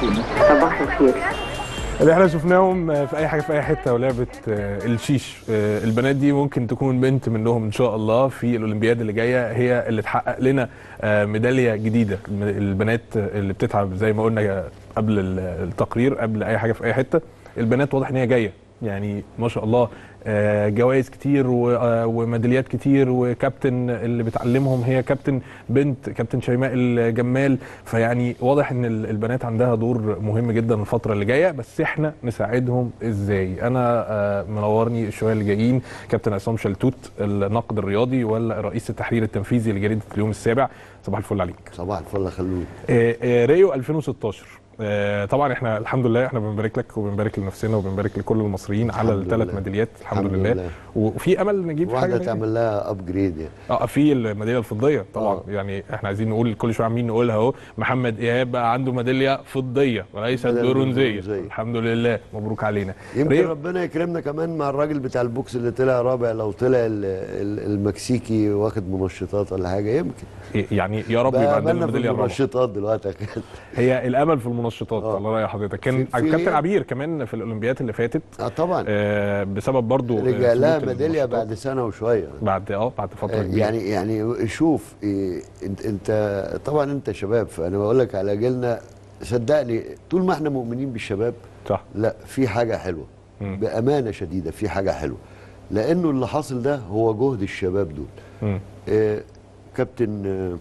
صباح الخير اللي احنا شفناهم في اي حاجه في اي حته ولعبه آه، الشيش آه، البنات دي ممكن تكون بنت منهم ان شاء الله في الاولمبياد اللي جايه هي اللي تحقق لنا آه، ميداليه جديده الم- البنات اللي بتتعب زي ما قلنا قبل ال- التقرير قبل اي حاجه في اي حته البنات واضح ان هي جايه يعني ما شاء الله آه، جوائز كتير و- آه، وميداليات كتير وكابتن اللي بتعلمهم هي كابتن بنت كابتن شيماء الجمال فيعني واضح ان ال- البنات عندها دور مهم جدا الفتره اللي جايه بس احنا نساعدهم ازاي انا آه، منورني الشويه اللي جايين كابتن عصام شلتوت الناقد الرياضي ولا رئيس التحرير التنفيذي لجريده اليوم السابع صباح الفل عليك صباح الفل يا خلود آه، آه، ريو 2016 آه، طبعا احنا الحمد لله احنا بنبارك لك وبنبارك لنفسنا وبنبارك لكل المصريين على الحمد الثلاث لله. ميداليات الحمد, الحمد لله. لله. وفي امل نجيب حاجه واحده تانية؟ تعمل لها ابجريد يعني اه في الميداليه الفضيه طبعا آه. يعني احنا عايزين نقول كل شويه عمالين نقولها اهو محمد ايهاب بقى عنده ميداليه فضيه وليست بدل برونزيه البرونزية. الحمد لله مبروك علينا يمكن ريو- ربنا يكرمنا كمان مع الراجل بتاع البوكس اللي طلع رابع لو طلع ال- ال- المكسيكي واخد منشطات ولا حاجه يمكن يعني يا رب يبقى بقى عندنا بالنا في الميداليه الرابعه المنشطات دلوقتي يا كابتن. هي الامل في المنشطات آه. الله يرحم حضرتك كان في- في كابتن غير- عبير كمان في الاولمبيات اللي فاتت اه طبعا آه بسبب برضو آه، رجع لها سلوك ميداليه المنشطات. بعد سنه وشويه بعد اه بعد فتره آه، كبيره يعني يعني شوف إيه، انت انت طبعا انت شباب فانا بقول لك على جيلنا صدقني طول ما احنا مؤمنين بالشباب صح لا في حاجه حلوه مم. بامانه شديده في حاجه حلوه لانه اللي حاصل ده هو جهد الشباب دول مم. آه كابتن آه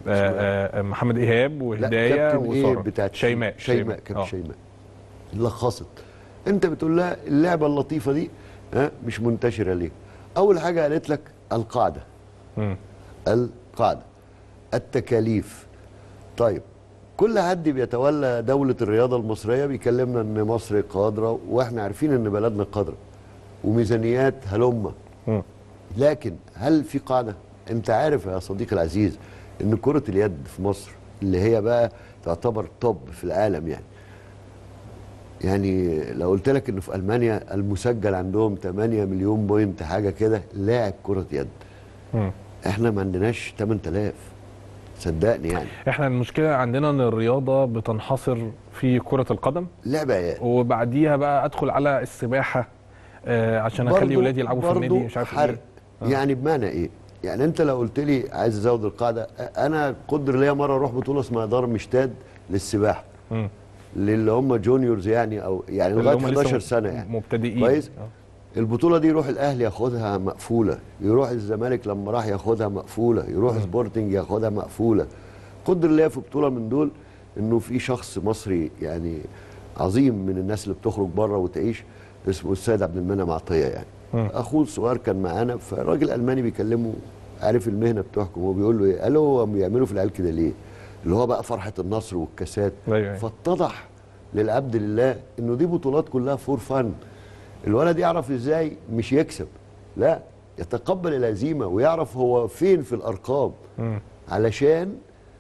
آه آه محمد ايهاب لا وهدايه كابتن ايه وساره بتاعت شيماء شيماء كابتن آه. شيماء لخصت انت بتقول لها اللعبه اللطيفه دي ها مش منتشره ليه اول حاجه قالت لك القاعده مم. القاعده التكاليف طيب كل حد بيتولى دولة الرياضة المصرية بيكلمنا ان مصر قادرة واحنا عارفين ان بلدنا قادرة وميزانيات هلمة مم. لكن هل في قاعدة؟ انت عارف يا صديقي العزيز ان كرة اليد في مصر اللي هي بقى تعتبر توب في العالم يعني يعني لو قلت لك انه في المانيا المسجل عندهم 8 مليون بوينت حاجة كده لاعب كرة يد مم. احنا ما عندناش 8000 صدقني يعني احنا المشكله عندنا ان الرياضه بتنحصر في كره القدم لعبة عيال وبعديها بقى ادخل على السباحه آه عشان اخلي برضو- ولادي يلعبوا في برضو النادي مش عارف حرق ايه يعني بمعنى ايه؟ يعني انت لو قلت لي عايز ازود القاعده انا قدر ليا مره اروح بطوله اسمها دار مشتاد للسباحه مم. للي هم جونيورز يعني او يعني اللي لغايه هم لسه 11 م- سنه يعني مبتدئين كويس آه. البطوله دي يروح الاهلي ياخدها مقفوله يروح الزمالك لما راح ياخدها مقفوله يروح سبورتنج ياخدها مقفوله قدر ليا في بطوله من دول انه في شخص مصري يعني عظيم من الناس اللي بتخرج بره وتعيش اسمه السيد عبد المنعم عطيه يعني مم. اخوه الصغير كان معانا فالراجل الالماني بيكلمه عارف المهنه بتوعكم هو بيقول له ايه؟ قال له هو بيعملوا في العيال كده ليه؟ اللي هو بقى فرحه النصر والكاسات أيوة أيوة. فاتضح للعبد لله انه دي بطولات كلها فور فن الولد يعرف ازاي مش يكسب لا يتقبل الهزيمه ويعرف هو فين في الارقام مم. علشان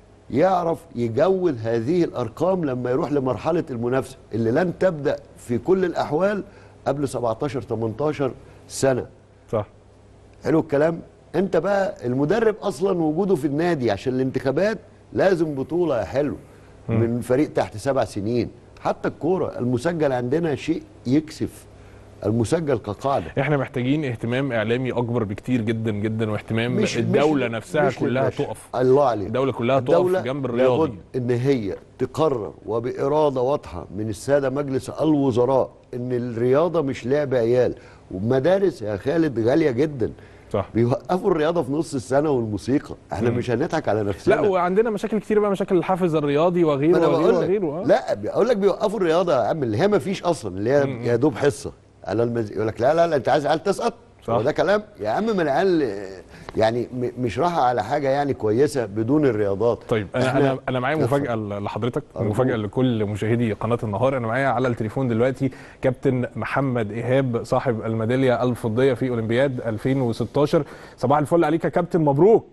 يعرف يجود هذه الارقام لما يروح لمرحله المنافسه اللي لن تبدا في كل الاحوال قبل 17 18 سنه صح حلو الكلام انت بقى المدرب اصلا وجوده في النادي عشان الانتخابات لازم بطوله يا حلو من فريق تحت سبع سنين حتى الكوره المسجل عندنا شيء يكسف المسجل كقاعده احنا محتاجين اهتمام اعلامي اكبر بكتير جدا جدا واهتمام مش الدوله مش نفسها مش كلها للباشا. تقف الله عليك الدوله كلها الدولة تقف جنب الرياضي لابد ان هي تقرر وباراده واضحه من الساده مجلس الوزراء ان الرياضه مش لعب عيال ومدارس يا خالد غاليه جدا صح بيوقفوا الرياضه في نص السنه والموسيقى احنا مم. مش هنضحك على نفسنا لا وعندنا مشاكل كتير بقى مشاكل الحافز الرياضي ما وغيره انا وغيره بقول لك وغيره اه لا بقول لك بيوقفوا الرياضه يا عم اللي هي ما فيش اصلا اللي هي مم. يا دوب حصه على المز... يقول لك لا لا لا انت عايز عيال تسقط صح. هو ده كلام يا عم ما العيال آه، يعني م- مش راحه على حاجه يعني كويسه بدون الرياضات طيب انا إحنا- انا انا معايا اتفضل. مفاجاه لحضرتك أرجوك. ومفاجاه لكل مشاهدي قناه النهار انا معايا على التليفون دلوقتي كابتن محمد ايهاب صاحب الميداليه الفضيه في اولمبياد 2016 صباح الفل عليك يا كابتن مبروك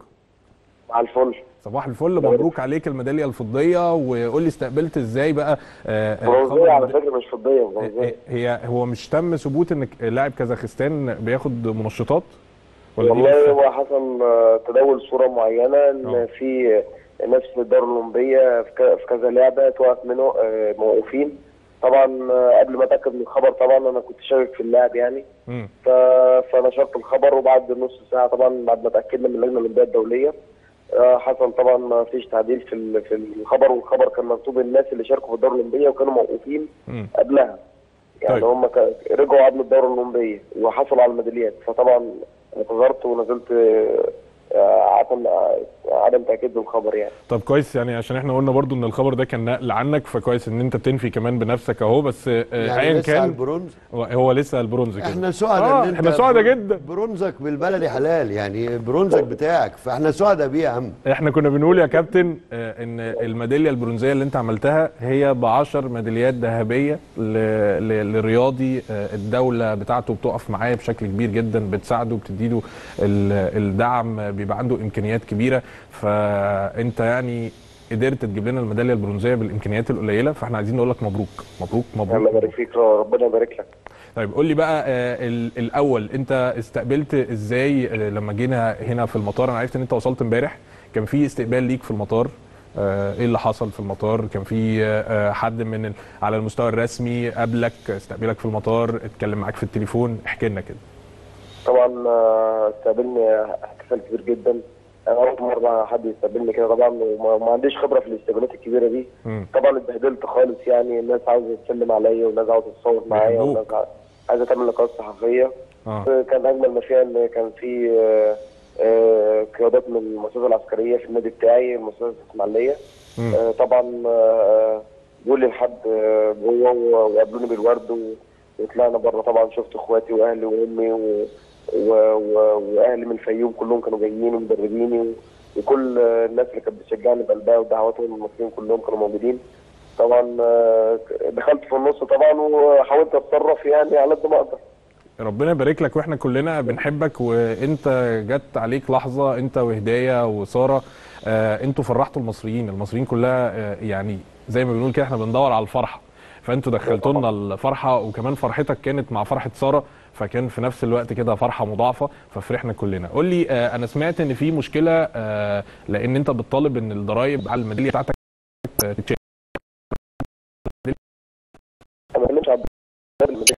مع الفل صباح الفل مبروك عليك الميداليه الفضيه وقول لي استقبلت ازاي بقى آه، آه، برونزيه خبر على الميدالية؟ فكره مش فضيه آه، برونزيه هي هو مش تم ثبوت ان لاعب كازاخستان بياخد منشطات ولا دي والله بس؟ هو حسب آه، تداول صوره معينه ان آه. في ناس في الدورة الأولمبية في ك- في كذا لعبة توقف منه آه، موقوفين طبعا آه، قبل ما اتاكد من الخبر طبعا انا كنت شاكك في اللعب يعني مم. ف... فنشرت الخبر وبعد نص ساعه طبعا بعد ما اتاكدنا من اللجنه الاولمبيه الدوليه آه، حصل طبعا ما فيش تعديل في ال- في الخبر والخبر كان مكتوب الناس اللي شاركوا في الدوره الاولمبيه وكانوا موقوفين مم. قبلها يعني طيب. هم ك- رجعوا قبل الدوره الاولمبيه وحصلوا على الميداليات فطبعا اعتذرت ونزلت آه، آه، عدم آه، عدم تاكيد بالخبر يعني طب كويس يعني عشان احنا قلنا برضو ان الخبر ده كان نقل عنك فكويس ان انت بتنفي كمان بنفسك اهو بس آه، يعني ايا لسه على كان البرونز هو- هو لسه البرونز كده احنا سعداء آه، ان انت احنا سعداء جدا برونزك بالبلدي حلال يعني برونزك بتاعك فاحنا سعداء بيه يا عم احنا كنا بنقول يا كابتن آه، ان الميداليه البرونزيه اللي انت عملتها هي ب 10 ميداليات ذهبيه ل- ل- لرياضي آه، الدوله بتاعته بتقف معاه بشكل كبير جدا بتساعده بتديله ال- الدعم آه، بيبقى عنده امكانيات كبيره فانت يعني قدرت تجيب لنا الميداليه البرونزيه بالامكانيات القليله فاحنا عايزين نقول لك مبروك مبروك الله مبروك يبارك فيك ربنا يبارك لك طيب قول لي بقى آه، ال- الاول انت استقبلت ازاي آه، لما جينا هنا في المطار انا عرفت ان انت وصلت امبارح كان في استقبال ليك في المطار آه، ايه اللي حصل في المطار كان في آه، آه، حد من ال- على المستوى الرسمي قابلك استقبلك في المطار اتكلم معاك في التليفون احكي لنا كده طبعا آه، استقبلني احتفال كبير جدا انا اول مره حد يستقبلني كده طبعا وما ما عنديش خبره في الاستقبالات الكبيره دي مم. طبعا اتبهدلت خالص يعني الناس عاوزه تسلم عليا والناس عاوزه تصور معايا بيحبوك. والناس ع- عايزه تعمل لقاءات صحفيه اه كان اجمل ما فيها ان كان في آه، آه، قيادات من المؤسسه العسكريه في النادي بتاعي المؤسسه الاسماعيليه مم. آه، طبعا آه، جولي لحد آه، جوه و- وقابلوني بالورد و- وطلعنا بره طبعا شفت اخواتي واهلي وامي و... و... و... واهلي من الفيوم كلهم كانوا جايين ومدربيني و... وكل آه، الناس اللي كانت بتشجعني بقلبها ودعواتهم المصريين كلهم كانوا موجودين طبعا آه، دخلت في النص طبعا وحاولت اتصرف يعني على قد ما اقدر ربنا يبارك لك واحنا كلنا بنحبك وانت جت عليك لحظه انت وهدايه وساره آه انتوا فرحتوا المصريين المصريين كلها آه يعني زي ما بنقول كده احنا بندور على الفرحه فانتوا دخلتوا لنا الفرحه وكمان فرحتك كانت مع فرحه ساره فكان في نفس الوقت كده فرحه مضاعفه ففرحنا كلنا قول لي آه انا سمعت ان في مشكله آه لان انت بتطالب ان الضرايب على الميداليه بتاعتك آه، تتشال انا ما بتكلمش على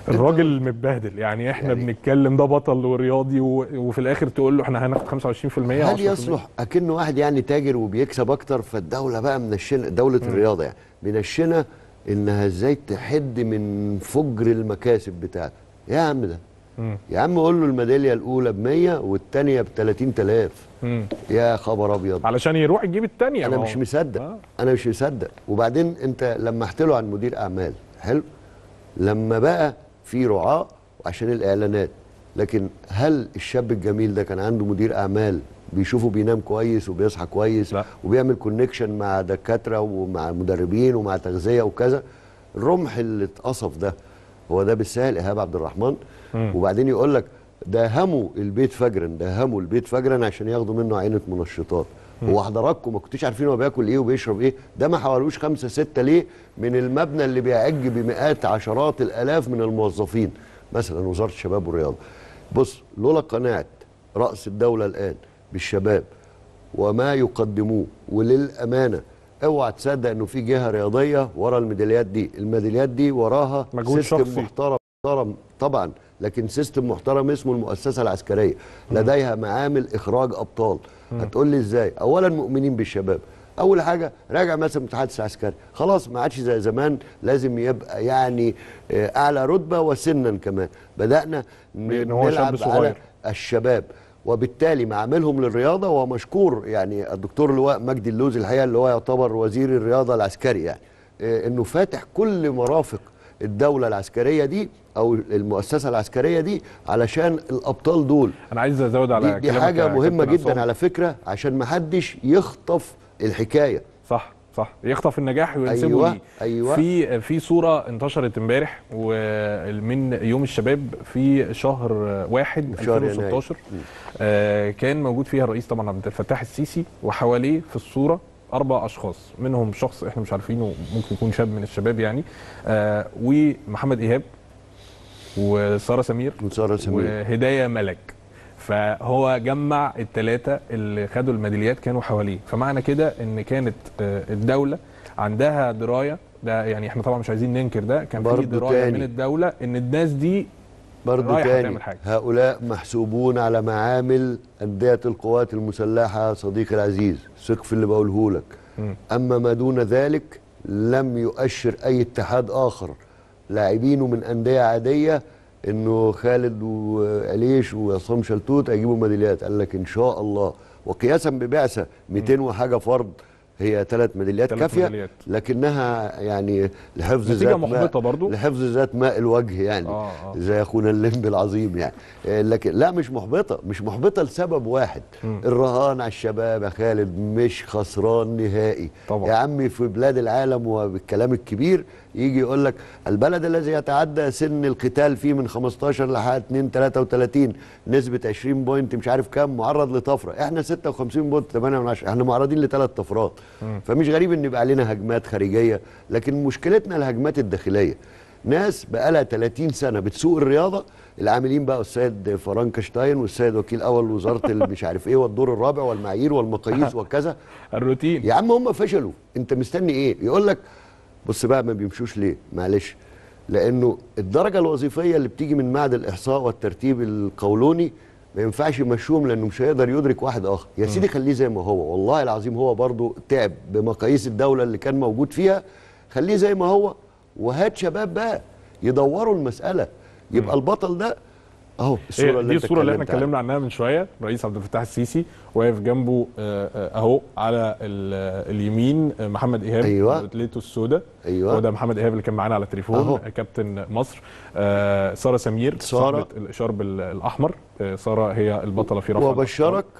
الراجل متبهدل يعني احنا يعني- بنتكلم ده بطل ورياضي و... وفي الاخر تقول له احنا هناخد 25% هل 10%. يصلح اكنه واحد يعني تاجر وبيكسب اكتر فالدوله بقى منشنه دوله الرياضه يعني منشنه انها ازاي تحد من فجر المكاسب بتاعته يا عم ده مم. يا عم قول له الميداليه الاولى ب 100 والثانيه ب 30000 مم. يا خبر ابيض علشان يروح يجيب الثانيه انا مش مصدق آه. انا مش مصدق وبعدين انت لمحت له عن مدير اعمال حلو لما بقى في رعاة عشان الاعلانات لكن هل الشاب الجميل ده كان عنده مدير اعمال بيشوفه بينام كويس وبيصحى كويس لا. وبيعمل كونكشن مع دكاتره ومع مدربين ومع تغذيه وكذا الرمح اللي اتقصف ده هو ده بالسهل ايهاب عبد الرحمن مم. وبعدين يقول لك داهموا البيت فجرا داهموا البيت فجرا عشان ياخدوا منه عينه منشطات هو حضراتكم ما كنتوش عارفين هو بياكل ايه وبيشرب ايه ده ما حوالوش خمسة ستة ليه من المبنى اللي بيعج بمئات عشرات الالاف من الموظفين مثلا وزاره الشباب والرياضه بص لولا قناعه راس الدوله الان بالشباب وما يقدموه وللامانه اوعى تصدق انه في جهه رياضيه ورا الميداليات دي الميداليات دي وراها مجهود سيستم شخصي. محترم محترم طبعا لكن سيستم محترم اسمه المؤسسه العسكريه لديها معامل اخراج ابطال هتقول لي ازاي اولا مؤمنين بالشباب اول حاجه راجع مثلا الاتحاد العسكري خلاص ما عادش زي زمان لازم يبقى يعني آه، اعلى رتبه وسنا كمان بدانا ن- بإن هو شاب نلعب صغير. على الشباب وبالتالي معاملهم للرياضه ومشكور يعني الدكتور اللواء مجدي اللوزي الحقيقه اللي هو يعتبر وزير الرياضه العسكري يعني آه، انه فاتح كل مرافق الدوله العسكريه دي او المؤسسه العسكريه دي علشان الابطال دول انا عايز ازود على دي, دي كلامك حاجه يا مهمه كابتن جدا عصام. على فكره عشان ما حدش يخطف الحكايه صح صح يخطف النجاح وينسبه أيوة، ليه أيوة. في في صوره انتشرت امبارح ومن يوم الشباب في شهر واحد في شهر 2016 آه كان موجود فيها الرئيس طبعا عبد الفتاح السيسي وحواليه في الصوره اربع اشخاص منهم شخص احنا مش عارفينه ممكن يكون شاب من الشباب يعني آه ومحمد ايهاب وساره سمير وساره سمير وهدايه ملك فهو جمع الثلاثه اللي خدوا الميداليات كانوا حواليه فمعنى كده ان كانت آه، الدوله عندها درايه ده يعني احنا طبعا مش عايزين ننكر ده كان في برضو درايه تاني. من الدوله ان الناس دي برضو رايحة تاني تعمل حاجة. هؤلاء محسوبون على معامل أندية القوات المسلحة صديقي العزيز ثق في اللي بقوله لك مم. أما ما دون ذلك لم يؤشر أي اتحاد آخر لاعبينه من أندية عادية إنه خالد وعليش وعصام شلتوت هيجيبوا ميداليات قال لك إن شاء الله وقياسا ببعثة 200 وحاجة فرد هي ثلاث ميداليات ثلاث كافية ميداليات. لكنها يعني لحفظ نتيجة ذات محبطة ماء برضو. لحفظ ذات ماء الوجه يعني آه، آه. زي اخونا الليمبي العظيم يعني آه، لكن لا مش محبطه مش محبطه لسبب واحد مم. الرهان على الشباب يا خالد مش خسران نهائي طبعا. يا عمي في بلاد العالم وبالكلام الكبير يجي يقول لك البلد الذي يتعدى سن القتال فيه من 15 لحد 2 33 نسبه 20 بوينت مش عارف كام معرض لطفره احنا 56 بوينت 8 من 10 احنا معرضين لثلاث طفرات فمش غريب ان يبقى علينا هجمات خارجيه لكن مشكلتنا الهجمات الداخليه ناس بقالها 30 سنه بتسوق الرياضه العاملين بقى السيد فرانكشتاين والسيد وكيل اول وزاره مش عارف ايه والدور الرابع والمعايير والمقاييس وكذا الروتين يا عم هم فشلوا انت مستني ايه يقول لك بص بقى ما بيمشوش ليه معلش لانه الدرجه الوظيفيه اللي بتيجي من معهد الاحصاء والترتيب القولوني ما ينفعش يمشوهم لانه مش هيقدر يدرك واحد اخر يا سيدي خليه زي ما هو والله العظيم هو برضو تعب بمقاييس الدوله اللي كان موجود فيها خليه زي ما هو وهات شباب بقى يدوروا المساله يبقى البطل ده اهو الصوره هي اللي دي انت الصوره اللي احنا اتكلمت عنها. اتكلمنا عنها من شويه الرئيس عبد الفتاح السيسي واقف جنبه آه، آه، اهو على ال- اليمين آه، محمد ايهاب أيوة. بتليته السوداء أيوة. هو ده محمد ايهاب اللي كان معانا على التليفون أهو. آه، كابتن مصر آه، ساره سمير سارة. صاحبه الاشارب ال- الاحمر آه، ساره هي البطله في رفع وبشرك الأثقال.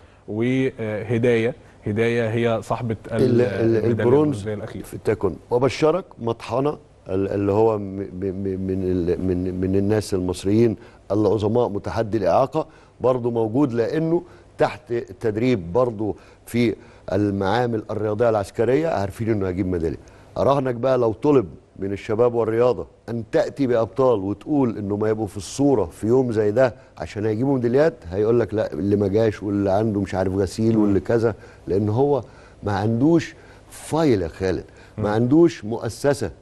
وهدايه هدايه هي صاحبه ال- ال- ال- الميدالية البرونز البرونزية الاخيره في التايكوندو وبشرك مطحنه ال- اللي هو م- م- م- من ال- من من الناس المصريين العظماء متحدي الاعاقه برضه موجود لانه تحت التدريب برضه في المعامل الرياضيه العسكريه عارفين انه هيجيب ميداليه اراهنك بقى لو طلب من الشباب والرياضه ان تاتي بابطال وتقول انه ما يبقوا في الصوره في يوم زي ده عشان هيجيبوا ميداليات هيقول لك لا اللي ما جاش واللي عنده مش عارف غسيل واللي كذا لان هو ما عندوش فايل يا خالد ما عندوش مؤسسه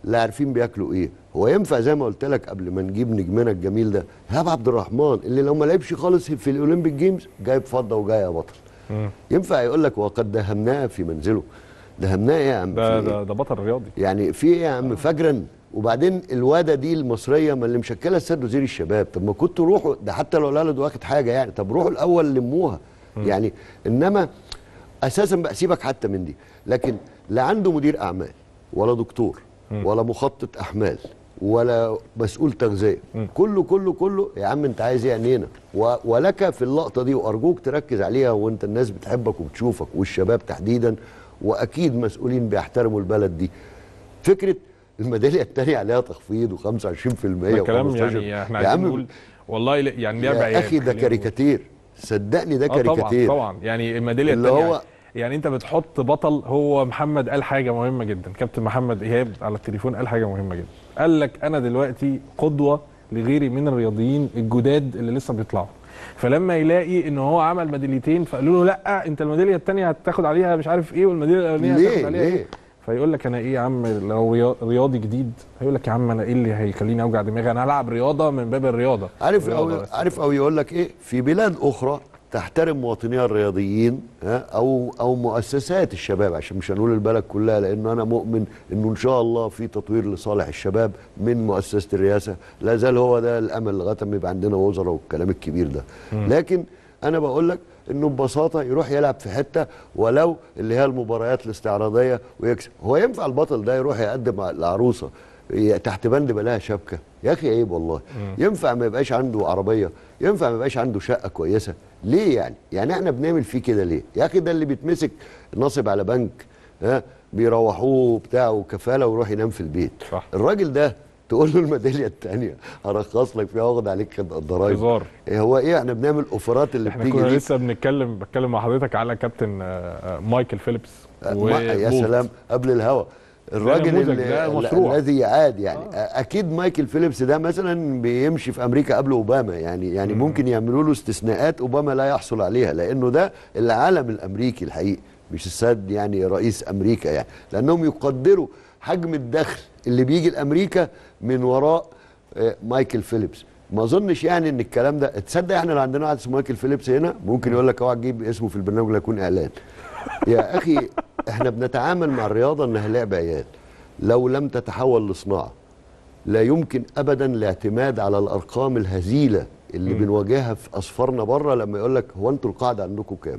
لا عارفين بياكلوا ايه هو ينفع زي ما قلت لك قبل ما نجيب نجمنا الجميل ده ايهاب عبد الرحمن اللي لو ما لعبش خالص في الاولمبيك جيمز جايب فضه وجاي يا بطل ينفع يقول لك وقد دهمناه في منزله دهمناه ايه يا عم ده في إيه؟ ده ده بطل رياضي يعني في ايه يا عم فجرا وبعدين الواده دي المصريه ما اللي مشكله السيد وزير الشباب طب ما كنتوا روحوا ده حتى لو الولد واخد حاجه يعني طب روحوا الاول لموها يعني انما اساسا بقى سيبك حتى من دي لكن لا عنده مدير اعمال ولا دكتور ولا مخطط احمال ولا مسؤول تغذيه كله كله كله يا عم انت عايز ايه عينينا و- ولك في اللقطه دي وارجوك تركز عليها وانت الناس بتحبك وبتشوفك والشباب تحديدا واكيد مسؤولين بيحترموا البلد دي فكره الميداليه الثانيه عليها تخفيض و25% ده كلام و15 يعني احنا يا عايزين عم نقول والله لا- يعني لعب يا عيال اخي ده خلينا نقول. كاريكاتير صدقني ده اه طبعا كاريكاتير طبعا يعني الميداليه اللي الثانيه هو- يعني انت بتحط بطل هو محمد قال حاجه مهمه جدا كابتن محمد ايهاب على التليفون قال حاجه مهمه جدا قال لك انا دلوقتي قدوه لغيري من الرياضيين الجداد اللي لسه بيطلعوا فلما يلاقي ان هو عمل ميداليتين فقالوا له لا انت الميداليه الثانيه هتاخد عليها مش عارف ايه والميداليه الاولانيه ليه؟ هتاخد عليها ليه؟ ايه فيقول لك انا ايه يا عم لو ريا- رياضي جديد هيقول لك يا عم انا ايه اللي هيخليني اوجع دماغي انا هلعب رياضه من باب الرياضه عارف رياضة أو بس. عارف او يقول لك ايه في بلاد اخرى تحترم مواطنيها الرياضيين ها او او مؤسسات الشباب عشان مش هنقول البلد كلها لانه انا مؤمن انه ان شاء الله في تطوير لصالح الشباب من مؤسسه الرئاسه لا زال هو ده الامل لغايه ما يبقى عندنا وزراء والكلام الكبير ده لكن انا بقول لك انه ببساطه يروح يلعب في حته ولو اللي هي المباريات الاستعراضيه ويكسب هو ينفع البطل ده يروح يقدم على العروسه ي- تحت بند بلاها شبكه يا اخي عيب والله ينفع ما يبقاش عنده عربيه ينفع ما يبقاش عنده شقه كويسه ليه يعني يعني احنا بنعمل فيه كده ليه يا اخي ده اللي بيتمسك ناصب على بنك ها بيروحوه بتاع وكفاله ويروح ينام في البيت صح. الراجل ده تقول له الميداليه الثانيه هرخص لك فيها واخد عليك الضرايب هزار. إيه هو ايه احنا بنعمل اوفرات اللي احنا بتيجي كنا دي لسه بنتكلم بتكلم مع حضرتك على كابتن آه، آه، مايكل فيليبس ما- يا وبولت. سلام قبل الهوا الراجل نموذج، اللي ده ال- مشروع. الذي يعاد يعني آه. اكيد مايكل فيليبس ده مثلا بيمشي في امريكا قبل اوباما يعني يعني ممكن يعملوا له استثناءات اوباما لا يحصل عليها لانه ده العالم الامريكي الحقيقي مش السيد يعني رئيس امريكا يعني لانهم يقدروا حجم الدخل اللي بيجي لامريكا من وراء آه، مايكل فيليبس ما اظنش يعني ان الكلام ده تصدق احنا لو عندنا واحد اسمه مايكل فيليبس هنا ممكن يقول لك اوعى تجيب اسمه في البرنامج لا يكون اعلان يا اخي احنا بنتعامل مع الرياضه انها لعب عيال لو لم تتحول لصناعه لا يمكن ابدا الاعتماد على الارقام الهزيله اللي بنواجهها في اسفارنا بره لما يقول لك هو انتوا القاعده عندكم كام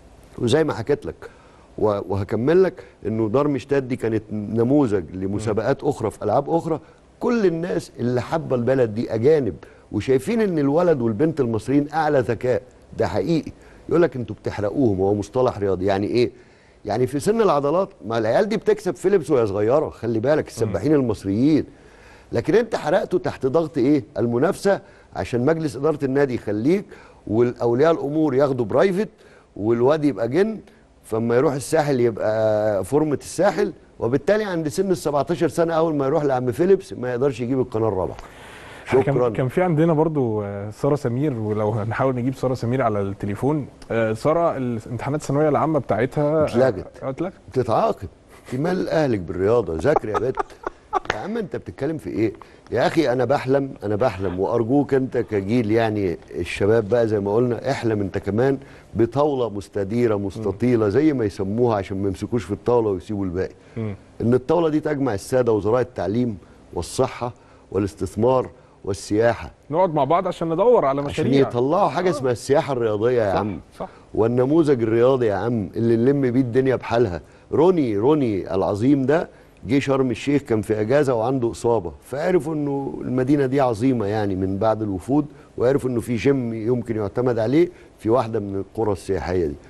وزي ما حكيت لك و- وهكمل لك انه دار مشتات دي كانت نموذج لمسابقات اخرى في العاب اخرى كل الناس اللي حابه البلد دي اجانب وشايفين ان الولد والبنت المصريين اعلى ذكاء ده حقيقي يقول لك انتوا بتحرقوهم هو مصطلح رياضي يعني ايه يعني في سن العضلات ما العيال دي بتكسب فيليبس وهي صغيره خلي بالك السباحين المصريين لكن انت حرقته تحت ضغط ايه المنافسه عشان مجلس اداره النادي يخليك والاولياء الامور ياخدوا برايفت والواد يبقى جن فما يروح الساحل يبقى فورمه الساحل وبالتالي عند سن ال 17 سنه اول ما يروح لعم فيليبس ما يقدرش يجيب القناه الرابعه شكرا كان كان في عندنا برضو آه، ساره سمير ولو هنحاول نجيب ساره سمير على التليفون آه، ساره الامتحانات الثانويه العامه بتاعتها اتلغت. آه، اتلغت تتعاقب في مال اهلك بالرياضه ذاكر يا بت يا عم انت بتتكلم في ايه يا اخي انا بحلم انا بحلم وارجوك انت كجيل يعني الشباب بقى زي ما قلنا احلم انت كمان بطاوله مستديره مستطيله زي ما يسموها عشان ما يمسكوش في الطاوله ويسيبوا الباقي ان الطاوله دي تجمع الساده وزراء التعليم والصحه والاستثمار والسياحه نقعد مع بعض عشان ندور على عشان مشاريع يطلعوا حاجه اسمها السياحه الرياضيه يا صح، عم صح. والنموذج الرياضي يا عم اللي نلم بيه الدنيا بحالها روني روني العظيم ده جه شرم الشيخ كان في اجازه وعنده اصابه فعرفوا انه المدينه دي عظيمه يعني من بعد الوفود وعرفوا انه في جيم يمكن يعتمد عليه في واحده من القرى السياحيه دي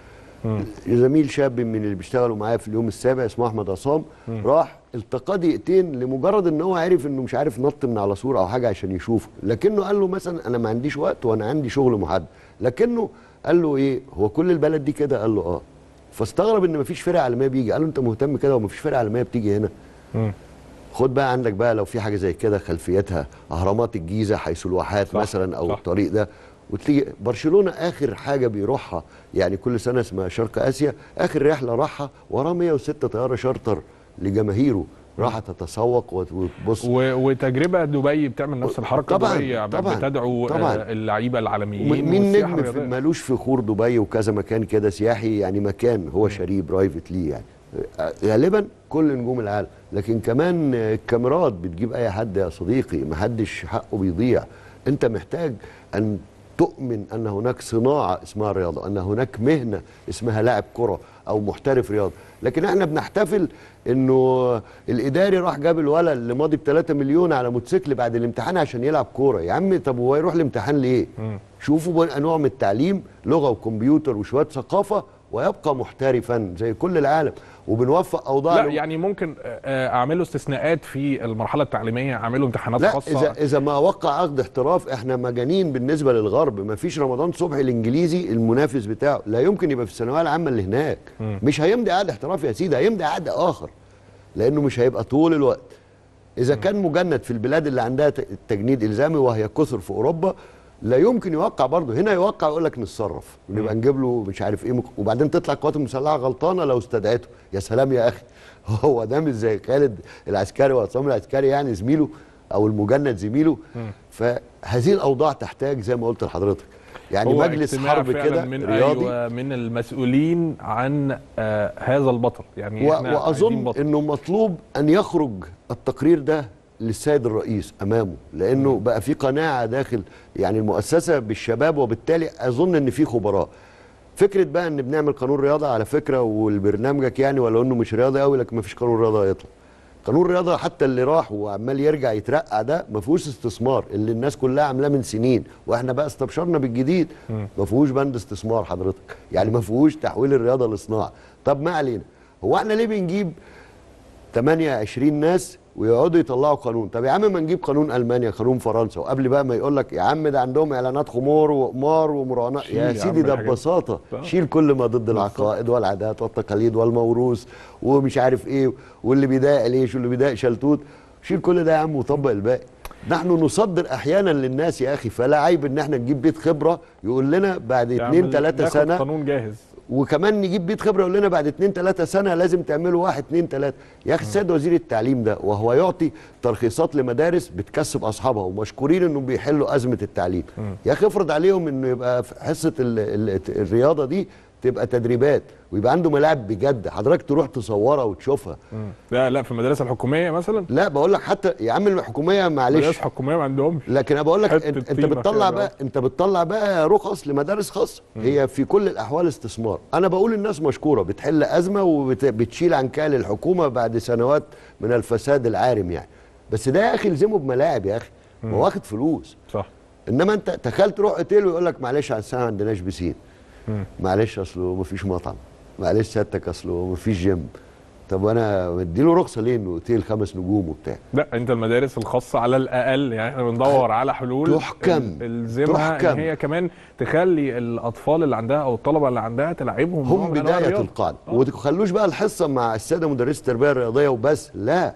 زميل شاب من اللي بيشتغلوا معايا في اليوم السابع اسمه احمد عصام راح التقى دقيقتين لمجرد ان هو عرف انه مش عارف نط من على سور او حاجه عشان يشوفه لكنه قال له مثلا انا ما عنديش وقت وانا عندي شغل محدد لكنه قال له ايه هو كل البلد دي كده قال له اه فاستغرب ان مفيش فرقه عالميه بيجي قال له انت مهتم كده ومفيش فرقه عالميه بتيجي هنا خد بقى عندك بقى لو في حاجه زي كده خلفيتها اهرامات الجيزه حيث الواحات صح، مثلا او صح. الطريق ده وتيجي برشلونه اخر حاجه بيروحها يعني كل سنه اسمها شرق اسيا اخر رحله راحها وراه 106 طياره شارتر لجماهيره راح تتسوق وت- وتبص و- وتجربه دبي بتعمل نفس الحركه طبعاً، دبي طبعاً، بتدعو طبعاً. آه، اللعيبه العالميين مين والسياحة نجم في الرياضية. مالوش في خور دبي وكذا مكان كده سياحي يعني مكان هو شاريه برايفت ليه يعني آه، غالبا كل نجوم العالم لكن كمان آه، الكاميرات بتجيب اي حد يا صديقي ما حدش حقه بيضيع انت محتاج ان تؤمن ان هناك صناعه اسمها رياضه ان هناك مهنه اسمها لاعب كره او محترف رياضه لكن احنا بنحتفل انه الاداري راح جاب الولد اللي ماضي ب 3 مليون على موتوسيكل بعد الامتحان عشان يلعب كوره يا عم طب هو يروح الامتحان ليه شوفوا بقى نوع من التعليم لغه وكمبيوتر وشويه ثقافه ويبقى محترفا زي كل العالم وبنوفق اوضاع لا له- يعني ممكن آه، آه، اعمله استثناءات في المرحله التعليميه اعمله امتحانات لا خاصه اذا اذا ما وقع عقد احتراف احنا مجانين بالنسبه للغرب ما فيش رمضان صبحي الانجليزي المنافس بتاعه لا يمكن يبقى في الثانويه العامه اللي هناك مش هيمضي عقد احتراف يا سيدي هيمضي عقد اخر لانه مش هيبقى طول الوقت اذا كان مجند في البلاد اللي عندها ت- التجنيد الزامي وهي كثر في اوروبا لا يمكن يوقع برضه هنا يوقع يقول لك نتصرف ونبقى نجيب له مش عارف ايه مك- وبعدين تطلع القوات المسلحه غلطانه لو استدعته يا سلام يا اخي هو ده مش زي خالد العسكري وعصام العسكري يعني زميله او المجند زميله فهذه الاوضاع تحتاج زي ما قلت لحضرتك يعني هو مجلس اجتماع حرب فعلاً كده من رياضي أيوة من المسؤولين عن آه هذا البطل يعني و- احنا عايزين واظن بطل. انه مطلوب ان يخرج التقرير ده للسيد الرئيس امامه لانه بقى في قناعه داخل يعني المؤسسه بالشباب وبالتالي اظن ان في خبراء فكره بقى ان بنعمل قانون رياضه على فكره والبرنامجك يعني ولو انه مش رياضي قوي لكن ما فيش قانون رياضه هيطلع قانون الرياضه حتى اللي راح وعمال يرجع يترقع ده ما فيهوش استثمار اللي الناس كلها عاملاه من سنين واحنا بقى استبشرنا بالجديد ما فيهوش بند استثمار حضرتك يعني ما فيهوش تحويل الرياضه لصناعه طب ما علينا هو احنا ليه بنجيب 28 ناس ويقعدوا يطلعوا قانون طب يا عم ما نجيب قانون المانيا قانون فرنسا وقبل بقى ما يقول لك يا عم ده عندهم اعلانات خمور وقمار ومراهنات شيل يا يا عم سيدي ده الحاجات دي. ببساطه آه. شيل كل ما ضد العقائد والعادات والتقاليد والموروث ومش عارف ايه واللي بيضايق ليش واللي بيضايق شلتوت شيل كل ده يا عم وطبق الباقي نحن نصدر احيانا للناس يا اخي فلا عيب ان احنا نجيب بيت خبره يقول لنا بعد يا عم اتنين تلاته ناخد سنه قانون جاهز وكمان نجيب بيت خبره يقول لنا بعد اتنين تلاته سنه لازم تعملوا واحد اتنين تلاته يا اخي السيد وزير التعليم ده وهو يعطي ترخيصات لمدارس بتكسب اصحابها ومشكورين انهم بيحلوا ازمه التعليم يا اخي افرض عليهم انه يبقى في حصه ال ال الرياضه دي تبقى تدريبات ويبقى عنده ملاعب بجد حضرتك تروح تصورها وتشوفها لا لا في المدارس الحكوميه مثلا لا بقول لك حتى يا عم الحكوميه معلش مدارس حكوميه ما عندهمش لكن انا بقول لك حتة انت, انت طينة بتطلع كده. بقى انت بتطلع بقى رخص لمدارس خاصه هي في كل الاحوال استثمار انا بقول الناس مشكوره بتحل ازمه وبتشيل عن كال الحكومه بعد سنوات من الفساد العارم يعني بس ده يا اخي الزمه بملاعب يا اخي ما هو واخد فلوس صح انما انت تخيل تروح اوتيل ويقول لك معلش على الساعه ما عندناش بسين معلش اصله ما فيش مطعم معلش سيادتك اصله ما فيش جيم طب وانا مديله رخصه ليه انه اوتيل خمس نجوم وبتاع لا انت المدارس الخاصه على الاقل يعني احنا بندور على حلول تحكم. ال- الزمها تحكم. ان هي كمان تخلي الاطفال اللي عندها او الطلبه اللي عندها تلعبهم نوع هم من أنواع بدايه الرياضة. القاعده آه. وما تخلوش بقى الحصه مع الساده مدرسي التربيه الرياضيه وبس لا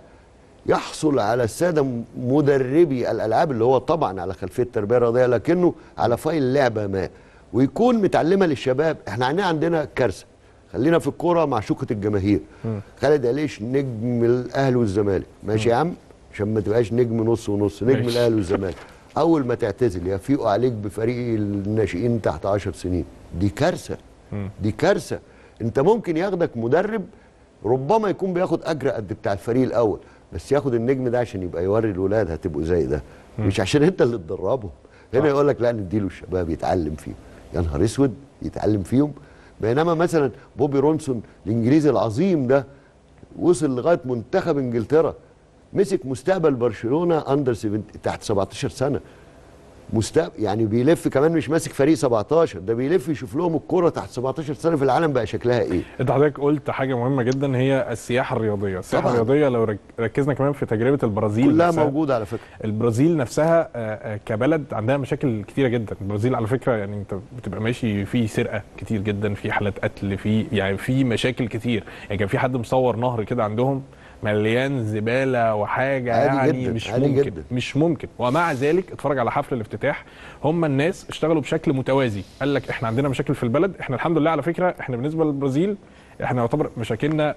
يحصل على الساده مدربي الالعاب اللي هو طبعا على خلفيه التربيه الرياضيه لكنه على فايل لعبه ما ويكون متعلمه للشباب احنا عندنا عندنا كارثه خلينا في الكوره معشوقه الجماهير خالد عليش نجم الاهلي والزمالك ماشي يا عم عشان ما تبقاش نجم نص ونص نجم ماشي. الاهلي والزمالك اول ما تعتزل يفيقوا عليك بفريق الناشئين تحت 10 سنين دي كارثه دي كارثه انت ممكن ياخدك مدرب ربما يكون بياخد اجر قد بتاع الفريق الاول بس ياخد النجم ده عشان يبقى يوري الولاد هتبقوا زي ده مش عشان انت اللي تدربهم هنا يقول لك لا نديله الشباب يتعلم فيهم يا نهار اسود يتعلم فيهم بينما مثلا بوبي رونسون الانجليزي العظيم ده وصل لغايه منتخب انجلترا مسك مستقبل برشلونه اندر 7 تحت 17 سنه مستقبل يعني بيلف كمان مش ماسك فريق 17 ده بيلف يشوف لهم الكره تحت 17 سنه في العالم بقى شكلها ايه انت حضرتك قلت حاجه مهمه جدا هي السياحه الرياضيه السياحه طبعاً. الرياضيه لو رك- ركزنا كمان في تجربه البرازيل كلها نفسها. موجوده على فكره البرازيل نفسها آه، آه، كبلد عندها مشاكل كتيره جدا البرازيل على فكره يعني انت بتبقى ماشي في سرقه كتير جدا في حالات قتل في يعني في مشاكل كتير يعني كان في حد مصور نهر كده عندهم مليان زباله وحاجه عادي يعني جداً، مش عادي ممكن جداً. مش ممكن ومع ذلك اتفرج على حفل الافتتاح هم الناس اشتغلوا بشكل متوازي قال لك احنا عندنا مشاكل في البلد احنا الحمد لله على فكره احنا بالنسبه للبرازيل احنا يعتبر مشاكلنا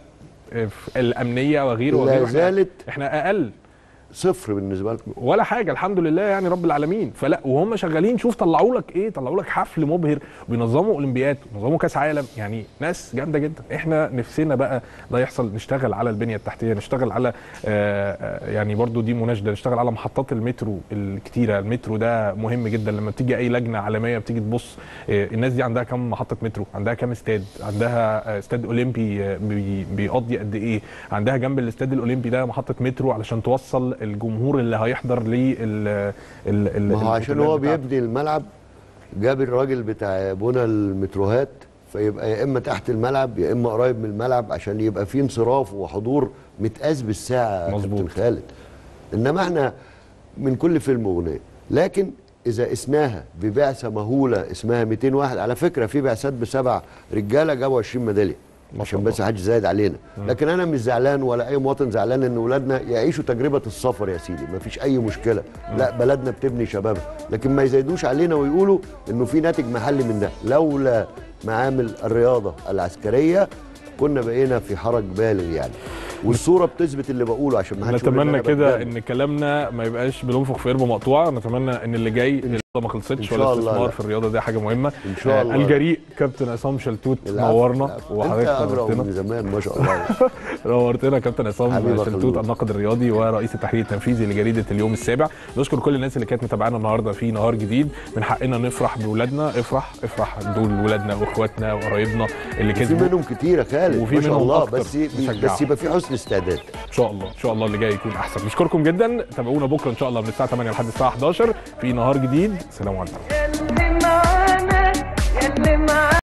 آه، في الامنيه وغيره لا وغيره إحنا- زالت احنا اقل صفر بالنسبه لكم ولا حاجه الحمد لله يعني رب العالمين فلا وهم شغالين شوف طلعوا لك ايه طلعوا لك حفل مبهر بينظموا اولمبياد بينظموا كاس عالم يعني ناس جامده جدا احنا نفسنا بقى ده يحصل نشتغل على البنيه التحتيه نشتغل على آه، آه، يعني برضو دي مناشده نشتغل على محطات المترو الكتيره المترو ده مهم جدا لما بتيجي اي لجنه عالميه بتيجي تبص آه، الناس دي عندها كام محطه مترو عندها كام استاد عندها آه، استاد اولمبي آه، بي- بيقضي قد ايه عندها جنب الاستاد الاولمبي ده محطه مترو علشان توصل الجمهور اللي هيحضر لل ال- ما هو عشان هو البطولات بتاعته. بيبني الملعب جاب الراجل بتاع بنى المتروهات فيبقى يا اما تحت الملعب يا اما قريب من الملعب عشان يبقى في انصراف وحضور متقاس بالساعه يا مظبوط. كابتن خالد انما احنا من كل فيلم اغنيه لكن اذا قسناها ببعثه مهوله اسمها 200 واحد على فكره في بعثات بسبع رجاله جابوا 20 ميداليه ما عشان شاء بس حدش زايد علينا لكن انا مش زعلان ولا اي مواطن زعلان ان اولادنا يعيشوا تجربه السفر يا سيدي ما فيش اي مشكله لا بلدنا بتبني شبابها لكن ما يزايدوش علينا ويقولوا انه في ناتج محلي من ده لولا معامل الرياضه العسكريه كنا بقينا في حرج بالغ يعني والصوره بتثبت اللي بقوله عشان ما حدش يقول إن نتمنى أنا كده بتجامل. ان كلامنا ما يبقاش بننفخ في قربه مقطوعه نتمنى ان اللي جاي الرياضه ما خلصتش إن ولا شاء الله استثمار لا. في الرياضه دي حاجه مهمه إن شاء آه، الله. الجريء كابتن عصام شلتوت العفو، نورنا العفو. وحضرتك انت اجرأ نورتنا من زمان ما شاء الله نورتنا كابتن عصام حبيبي شلتوت خلود. الناقد الرياضي ورئيس التحرير التنفيذي لجريده اليوم السابع نشكر كل الناس اللي كانت متابعانا النهارده في نهار جديد من حقنا نفرح باولادنا افرح افرح دول ولادنا واخواتنا وقرايبنا اللي في كسبوا منهم كتير يا خالد وفي ما شاء منهم الله أكتر. بس نشجعهم. بس يبقى في حسن استعداد ان شاء الله ان شاء الله اللي جاي يكون احسن نشكركم جدا تابعونا بكره ان شاء الله من الساعه 8 لحد الساعه 11 في نهار جديد سلام عليكم يلي معانا يلي معانا